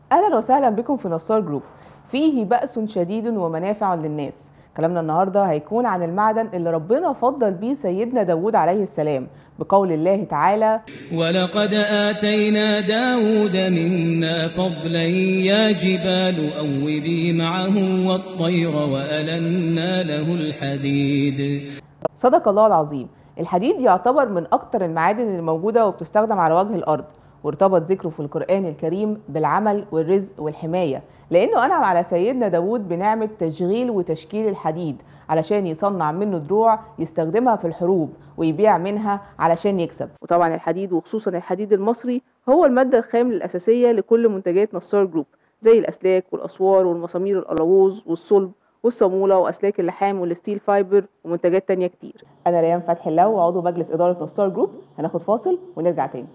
اهلا وسهلا بكم في نصار جروب فيه بأس شديد ومنافع للناس كلامنا النهارده هيكون عن المعدن اللي ربنا فضل بيه سيدنا داود عليه السلام بقول الله تعالى ولقد آتينا داود منا فضلا يا جبال أوبي معه والطير وألنا له الحديد صدق الله العظيم الحديد يعتبر من أكتر المعادن اللي موجودة وبتستخدم على وجه الأرض وارتبط ذكره في القرآن الكريم بالعمل والرزق والحماية لأنه أنعم على سيدنا داود بنعمة تشغيل وتشكيل الحديد علشان يصنع منه دروع يستخدمها في الحروب ويبيع منها علشان يكسب وطبعا الحديد وخصوصا الحديد المصري هو المادة الخام الأساسية لكل منتجات نصار جروب زي الأسلاك والأسوار والمسامير الألووز والصلب والصامولة وأسلاك اللحام والستيل فايبر ومنتجات تانية كتير أنا ريان فتحي اللو عضو مجلس إدارة نصار جروب هناخد فاصل ونرجع تاني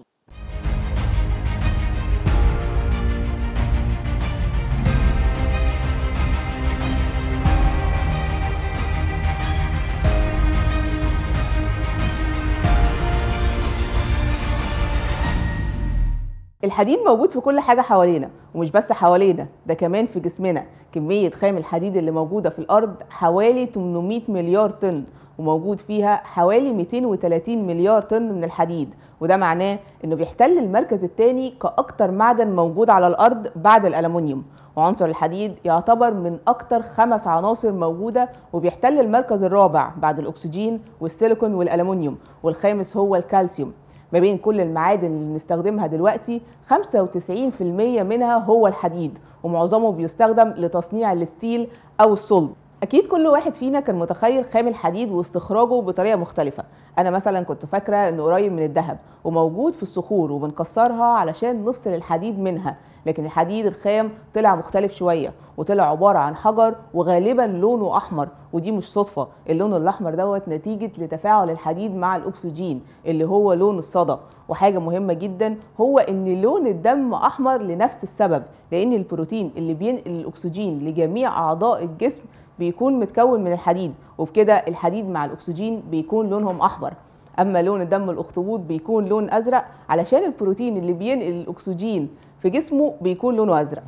الحديد موجود في كل حاجة حوالينا ومش بس حوالينا ده كمان في جسمنا كمية خام الحديد اللي موجودة في الأرض حوالي 800 مليار طن وموجود فيها حوالي 230 مليار طن من الحديد وده معناه انه بيحتل المركز الثاني كأكتر معدن موجود على الأرض بعد الألمنيوم وعنصر الحديد يعتبر من أكتر خمس عناصر موجودة وبيحتل المركز الرابع بعد الأكسجين والسيليكون والألمنيوم والخامس هو الكالسيوم ما بين كل المعادن اللي بنستخدمها دلوقتي 95% منها هو الحديد ومعظمه بيستخدم لتصنيع الستيل او الصلب اكيد كل واحد فينا كان متخيل خام الحديد واستخراجه بطريقه مختلفه انا مثلا كنت فاكره انه قريب من الذهب وموجود في الصخور وبنكسرها علشان نفصل الحديد منها لكن الحديد الخام طلع مختلف شويه وطلع عباره عن حجر وغالبا لونه احمر ودي مش صدفه اللون الاحمر دوت نتيجه لتفاعل الحديد مع الاكسجين اللي هو لون الصدى وحاجه مهمه جدا هو ان لون الدم احمر لنفس السبب لان البروتين اللي بينقل الاكسجين لجميع اعضاء الجسم بيكون متكون من الحديد وبكده الحديد مع الاكسجين بيكون لونهم احمر اما لون الدم الاخطبوط بيكون لون ازرق علشان البروتين اللي بينقل الاكسجين في جسمه بيكون لونه ازرق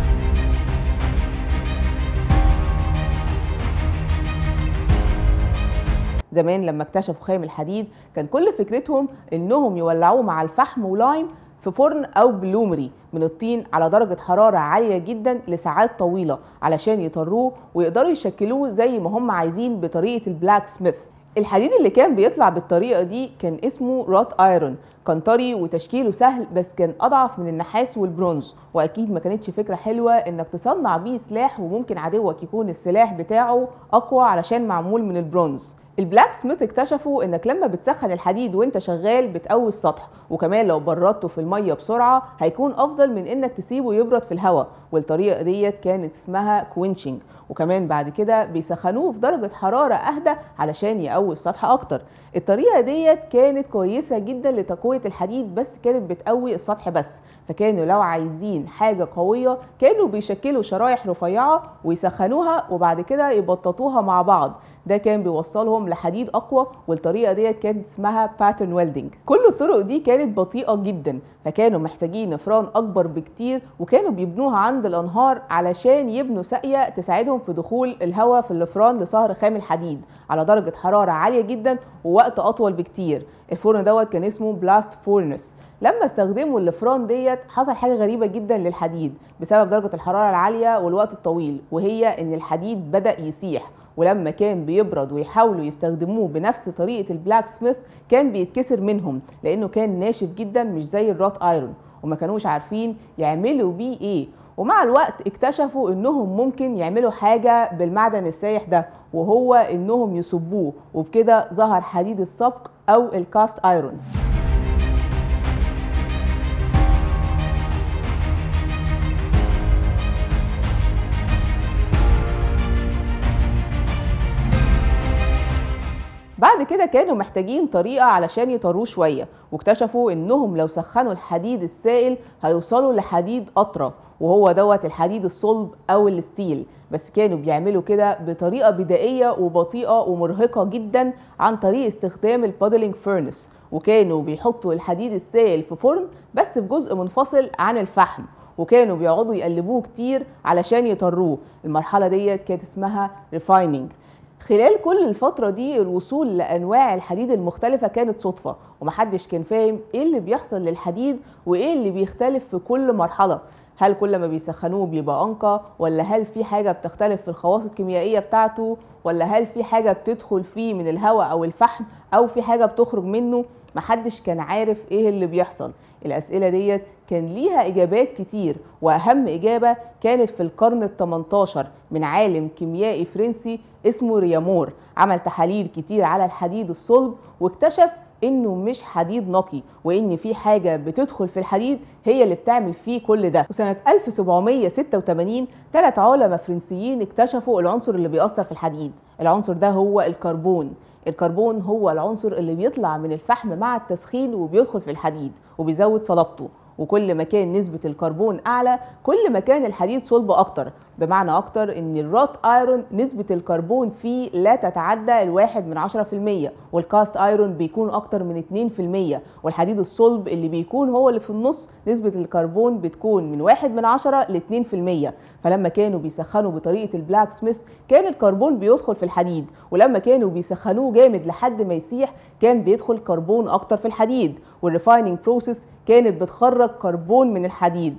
زمان لما اكتشفوا خام الحديد كان كل فكرتهم انهم يولعوه مع الفحم ولايم في فرن او بلومري من الطين على درجة حرارة عالية جدا لساعات طويلة علشان يطروه ويقدروا يشكلوه زي ما هم عايزين بطريقة البلاك سميث الحديد اللي كان بيطلع بالطريقة دي كان اسمه روت ايرون كان طري وتشكيله سهل بس كان اضعف من النحاس والبرونز واكيد ما كانتش فكرة حلوة انك تصنع بيه سلاح وممكن عدوك يكون السلاح بتاعه اقوى علشان معمول من البرونز البلاك سميث اكتشفوا انك لما بتسخن الحديد وانت شغال بتقوي السطح وكمان لو بردته في الميه بسرعه هيكون افضل من انك تسيبه يبرد في الهواء والطريقه ديت كانت اسمها كوينشنج وكمان بعد كده بيسخنوه في درجه حراره اهدى علشان يقوي السطح اكتر الطريقه ديت كانت كويسه جدا لتقويه الحديد بس كانت بتقوي السطح بس فكانوا لو عايزين حاجه قويه كانوا بيشكلوا شرايح رفيعه ويسخنوها وبعد كده يبططوها مع بعض ده كان بيوصلهم لحديد اقوى والطريقه ديت كانت اسمها باترن ويلدنج كل الطرق دي كانت بطيئه جدا فكانوا محتاجين نفران اكبر بكتير وكانوا بيبنوها عند الانهار علشان يبنوا ساقيه تساعدهم في دخول الهواء في الفران لصهر خام الحديد على درجه حراره عاليه جدا ووقت اطول بكتير الفرن دوت كان اسمه بلاست فورنس لما استخدموا الفران ديت حصل حاجه غريبه جدا للحديد بسبب درجه الحراره العاليه والوقت الطويل وهي ان الحديد بدا يسيح ولما كان بيبرد ويحاولوا يستخدموه بنفس طريقه البلاك سميث كان بيتكسر منهم لانه كان ناشف جدا مش زي الروت ايرون وما كانوش عارفين يعملوا بيه ايه ومع الوقت اكتشفوا انهم ممكن يعملوا حاجه بالمعدن السايح ده وهو انهم يصبوه وبكده ظهر حديد السبق او الكاست ايرون بعد كده كانوا محتاجين طريقة علشان يطروه شوية واكتشفوا انهم لو سخنوا الحديد السائل هيوصلوا لحديد أطرى وهو دوت الحديد الصلب او الستيل بس كانوا بيعملوا كده بطريقة بدائية وبطيئة ومرهقة جدا عن طريق استخدام البادلينج فيرنس وكانوا بيحطوا الحديد السائل في فرن بس في جزء منفصل عن الفحم وكانوا بيقعدوا يقلبوه كتير علشان يطروه المرحله ديت كانت اسمها ريفايننج خلال كل الفترة دي الوصول لأنواع الحديد المختلفة كانت صدفة ومحدش كان فاهم إيه اللي بيحصل للحديد وإيه اللي بيختلف في كل مرحلة هل كل ما بيسخنوه بيبقى أنقى ولا هل في حاجة بتختلف في الخواص الكيميائية بتاعته ولا هل في حاجة بتدخل فيه من الهواء أو الفحم أو في حاجة بتخرج منه محدش كان عارف إيه اللي بيحصل الأسئلة ديت كان ليها إجابات كتير وأهم إجابة كانت في القرن ال 18 من عالم كيميائي فرنسي اسمه ريامور عمل تحاليل كتير على الحديد الصلب واكتشف انه مش حديد نقي وان في حاجه بتدخل في الحديد هي اللي بتعمل فيه كل ده وسنه 1786 ثلاث علماء فرنسيين اكتشفوا العنصر اللي بيأثر في الحديد العنصر ده هو الكربون الكربون هو العنصر اللي بيطلع من الفحم مع التسخين وبيدخل في الحديد وبيزود صلابته وكل ما كان نسبة الكربون أعلى كل ما كان الحديد صلب أكتر بمعنى أكتر إن الرات ايرون نسبة الكربون فيه لا تتعدى الواحد من عشرة في المية والكاست ايرون بيكون أكتر من اتنين في المية والحديد الصلب اللي بيكون هو اللي في النص نسبة الكربون بتكون من واحد من عشرة لاتنين في المية فلما كانوا بيسخنوا بطريقة البلاك سميث كان الكربون بيدخل في الحديد ولما كانوا بيسخنوه جامد لحد ما يسيح كان بيدخل كربون أكتر في الحديد والريفايننج بروسيس كانت بتخرج كربون من الحديد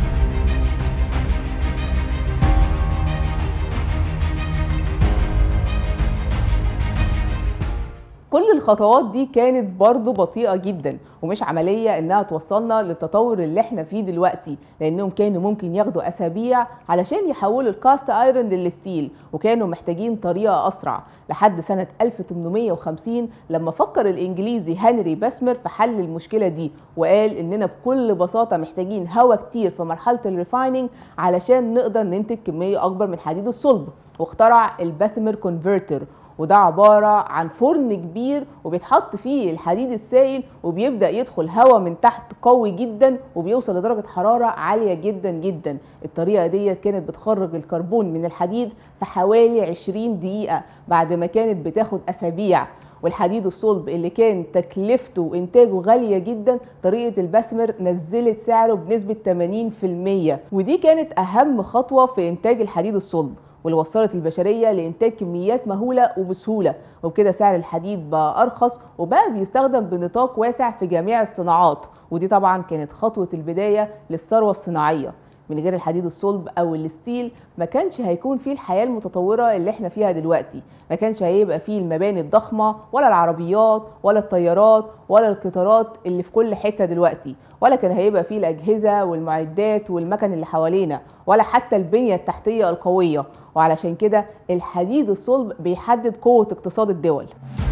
كل الخطوات دي كانت برضو بطيئة جدا ومش عملية انها توصلنا للتطور اللي احنا فيه دلوقتي لانهم كانوا ممكن ياخدوا اسابيع علشان يحولوا الكاست ايرون للستيل وكانوا محتاجين طريقة اسرع لحد سنة 1850 لما فكر الانجليزي هنري باسمر في حل المشكلة دي وقال اننا بكل بساطة محتاجين هواء كتير في مرحلة الريفايننج علشان نقدر ننتج كمية اكبر من حديد الصلب واخترع الباسمر كونفرتر وده عبارة عن فرن كبير وبيتحط فيه الحديد السائل وبيبدأ يدخل هواء من تحت قوي جدا وبيوصل لدرجة حرارة عالية جدا جدا الطريقة دي كانت بتخرج الكربون من الحديد في حوالي 20 دقيقة بعد ما كانت بتاخد أسابيع والحديد الصلب اللي كان تكلفته وانتاجه غاليه جدا طريقه البسمر نزلت سعره بنسبه 80% ودي كانت اهم خطوه في انتاج الحديد الصلب واللي وصلت البشريه لانتاج كميات مهوله وبسهوله وبكده سعر الحديد بقى ارخص وبقى بيستخدم بنطاق واسع في جميع الصناعات ودي طبعا كانت خطوه البدايه للثروه الصناعيه من غير الحديد الصلب او الستيل ما كانش هيكون فيه الحياه المتطوره اللي احنا فيها دلوقتي ما كانش هيبقى فيه المباني الضخمه ولا العربيات ولا الطيارات ولا القطارات اللي في كل حته دلوقتي ولا كان هيبقى فيه الاجهزه والمعدات والمكن اللي حوالينا ولا حتى البنيه التحتيه القويه وعلشان كده الحديد الصلب بيحدد قوه اقتصاد الدول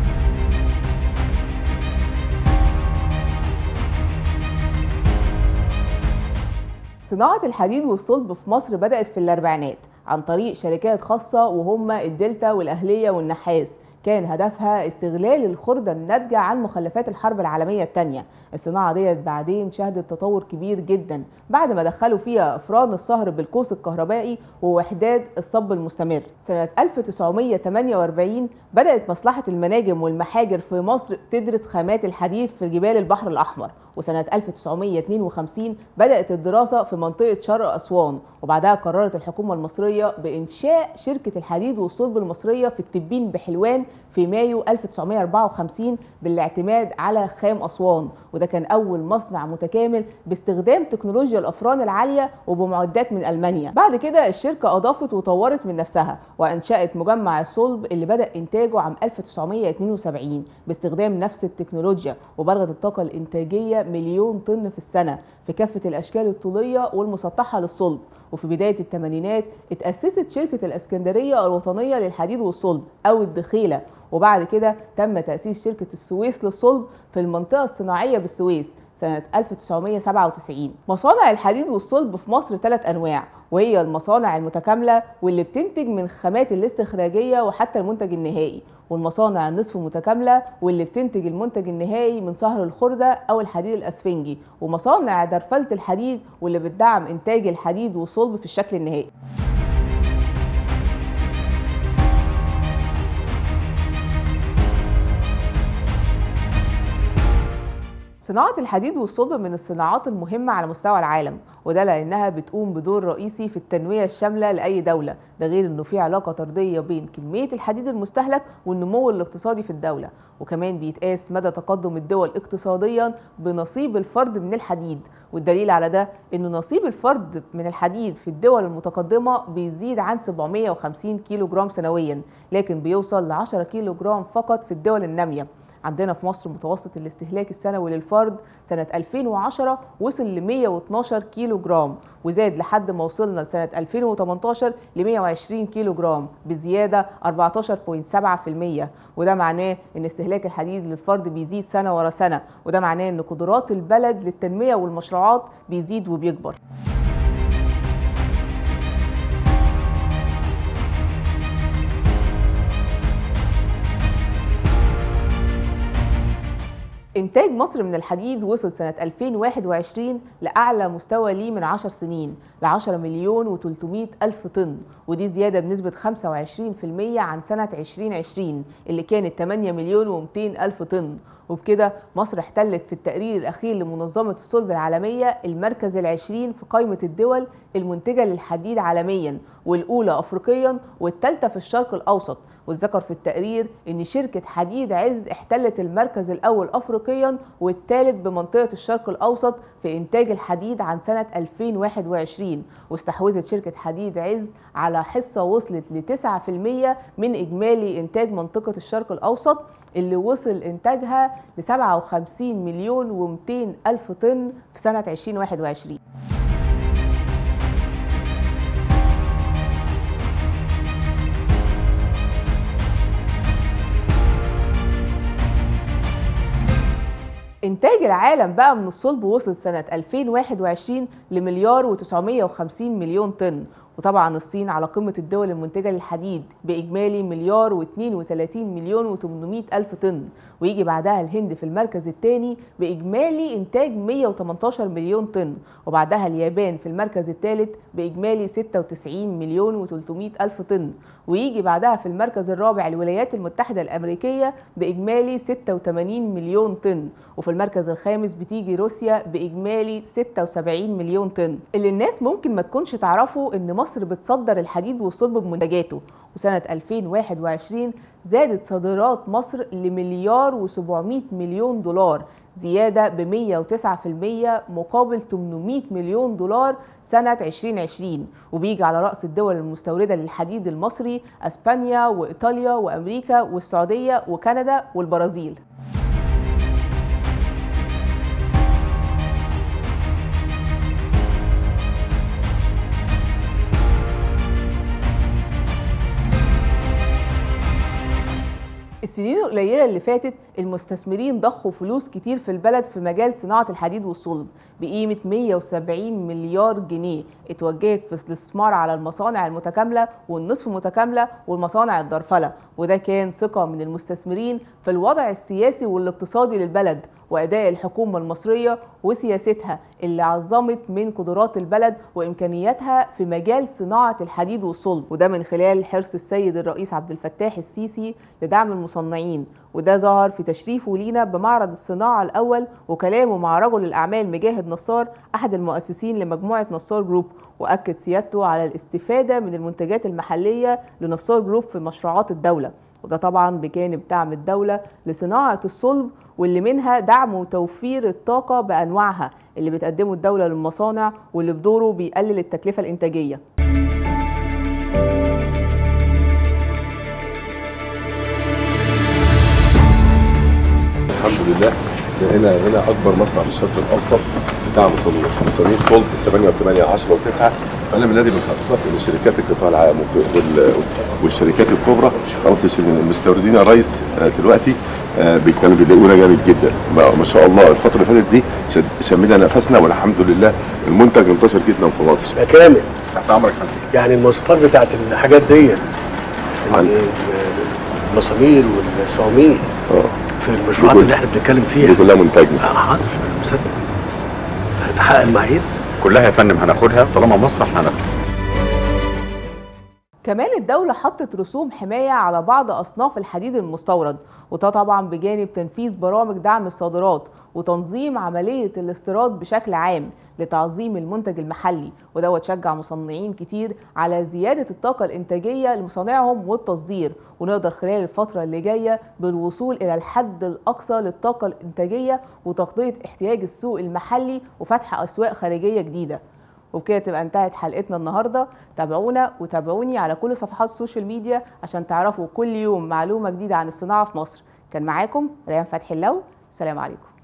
صناعة الحديد والصلب في مصر بدأت في الأربعينات عن طريق شركات خاصة وهم الدلتا والأهلية والنحاس كان هدفها استغلال الخردة الناتجة عن مخلفات الحرب العالمية الثانية الصناعة ديت بعدين شهدت تطور كبير جدا بعد ما دخلوا فيها أفران الصهر بالقوس الكهربائي ووحدات الصب المستمر سنة 1948 بدأت مصلحة المناجم والمحاجر في مصر تدرس خامات الحديد في جبال البحر الأحمر وسنة 1952 بدأت الدراسة في منطقة شرق أسوان وبعدها قررت الحكومة المصرية بإنشاء شركة الحديد والصلب المصرية في التبين بحلوان في مايو 1954 بالاعتماد على خام أسوان وده كان أول مصنع متكامل باستخدام تكنولوجيا الأفران العالية وبمعدات من ألمانيا بعد كده الشركة أضافت وطورت من نفسها وأنشأت مجمع الصلب اللي بدأ إنتاجه عام 1972 باستخدام نفس التكنولوجيا وبلغت الطاقة الإنتاجية مليون طن في السنة في كافة الأشكال الطولية والمسطحة للصلب وفي بداية الثمانينات اتأسست شركة الأسكندرية الوطنية للحديد والصلب أو الدخيلة وبعد كده تم تأسيس شركة السويس للصلب في المنطقة الصناعية بالسويس سنة 1997 مصانع الحديد والصلب في مصر ثلاث أنواع وهي المصانع المتكاملة واللي بتنتج من خامات الاستخراجية وحتى المنتج النهائي والمصانع النصف متكاملة واللي بتنتج المنتج النهائي من صهر الخردة أو الحديد الأسفنجي ومصانع درفلة الحديد واللي بتدعم إنتاج الحديد والصلب في الشكل النهائي صناعة الحديد والصلب من الصناعات المهمة على مستوى العالم وده لانها بتقوم بدور رئيسي في التنميه الشامله لاي دوله ده غير انه في علاقه طرديه بين كميه الحديد المستهلك والنمو الاقتصادي في الدوله وكمان بيتقاس مدى تقدم الدول اقتصاديا بنصيب الفرد من الحديد والدليل على ده ان نصيب الفرد من الحديد في الدول المتقدمه بيزيد عن 750 كيلو جرام سنويا لكن بيوصل ل 10 كيلو جرام فقط في الدول الناميه عندنا في مصر متوسط الاستهلاك السنوي للفرد سنة 2010 وصل ل 112 كيلو جرام وزاد لحد ما وصلنا لسنة 2018 ل 120 كيلو جرام بزيادة 14.7% وده معناه ان استهلاك الحديد للفرد بيزيد سنة ورا سنة وده معناه ان قدرات البلد للتنمية والمشروعات بيزيد وبيكبر إنتاج مصر من الحديد وصل سنة 2021 لأعلى مستوى ليه من 10 سنين ل 10 مليون و300 ألف طن ودي زيادة بنسبة 25% عن سنة 2020 اللي كانت 8 مليون و200 ألف طن وبكده مصر احتلت في التقرير الأخير لمنظمة الصلب العالمية المركز العشرين في قائمة الدول المنتجة للحديد عالميا والأولى أفريقيا والثالثة في الشرق الأوسط واتذكر في التقرير ان شركه حديد عز احتلت المركز الاول افريقيا والثالث بمنطقه الشرق الاوسط في انتاج الحديد عن سنه 2021 واستحوذت شركه حديد عز على حصه وصلت ل 9% من اجمالي انتاج منطقه الشرق الاوسط اللي وصل انتاجها ل 57 مليون و200 الف طن في سنه 2021 إنتاج العالم بقى من الصلب وصل سنة 2021 لمليار و950 مليون طن وطبعا الصين على قمة الدول المنتجة للحديد بإجمالي مليار و32 مليون و800 ألف طن ويجي بعدها الهند في المركز الثاني بإجمالي إنتاج 118 مليون طن وبعدها اليابان في المركز الثالث بإجمالي 96 مليون و300 ألف طن ويجي بعدها في المركز الرابع الولايات المتحدة الأمريكية بإجمالي 86 مليون طن وفي المركز الخامس بتيجي روسيا بإجمالي 76 مليون طن اللي الناس ممكن ما تكونش تعرفوا إن مصر بتصدر الحديد والصلب بمنتجاته وسنة 2021 زادت صادرات مصر لمليار و700 مليون دولار زيادة ب 109% مقابل 800 مليون دولار سنة 2020 وبيجي على رأس الدول المستوردة للحديد المصري أسبانيا وإيطاليا وأمريكا والسعودية وكندا والبرازيل السنين القليله اللي فاتت المستثمرين ضخوا فلوس كتير في البلد في مجال صناعه الحديد والصلب بقيمه 170 مليار جنيه اتوجهت في الاستثمار على المصانع المتكامله والنصف متكامله والمصانع الدرفله وده كان ثقه من المستثمرين في الوضع السياسي والاقتصادي للبلد واداء الحكومه المصريه وسياستها اللي عظمت من قدرات البلد وامكانياتها في مجال صناعه الحديد والصلب وده من خلال حرص السيد الرئيس عبد الفتاح السيسي لدعم المصنعين وده ظهر في تشريفه لينا بمعرض الصناعه الاول وكلامه مع رجل الاعمال مجاهد نصار احد المؤسسين لمجموعه نصار جروب واكد سيادته على الاستفاده من المنتجات المحليه لنصار جروب في مشروعات الدوله وده طبعا بجانب دعم الدوله لصناعه الصلب واللي منها دعم وتوفير الطاقه بانواعها اللي بتقدمه الدوله للمصانع واللي بدوره بيقلل التكلفه الانتاجيه الحمد لله هنا هنا اكبر مصنع في الشرق الاوسط بتاع مصانير مصانير صلب 8 و8 10 و9 فانا بنادي من حضرتك ان شركات القطاع العام وال- والشركات الكبرى خلاص الش- المستوردين يا ريس آه، دلوقتي آه، بيتكلموا بيلاقونا جامد جدا ما ما شاء الله الفتره اللي فاتت دي شد- شمينا نفسنا والحمد لله المنتج انتشر جدا في مصر يبقى كامل تحت امرك فندم يعني المواصفات بتاعت الحاجات دي عن- المسامير والصواميل اه في المشروعات دي اللي احنا بنتكلم دي فيها كلها منتجنا آه، حاضر أنا مصدق هتحقق المعايير كلها يا فندم هناخدها طالما مصر هناخدها كمان الدولة حطت رسوم حماية على بعض أصناف الحديد المستورد وده طبعا بجانب تنفيذ برامج دعم الصادرات وتنظيم عمليه الاستيراد بشكل عام لتعظيم المنتج المحلي ودوت شجع مصنعين كتير على زياده الطاقه الانتاجيه لمصانعهم والتصدير ونقدر خلال الفتره اللي جايه بالوصول الى الحد الاقصى للطاقه الانتاجيه وتغطيه احتياج السوق المحلي وفتح اسواق خارجيه جديده وبكده تبقى انتهت حلقتنا النهارده تابعونا وتابعوني على كل صفحات السوشيال ميديا عشان تعرفوا كل يوم معلومه جديده عن الصناعه في مصر كان معاكم ريان فتحي اللو سلام عليكم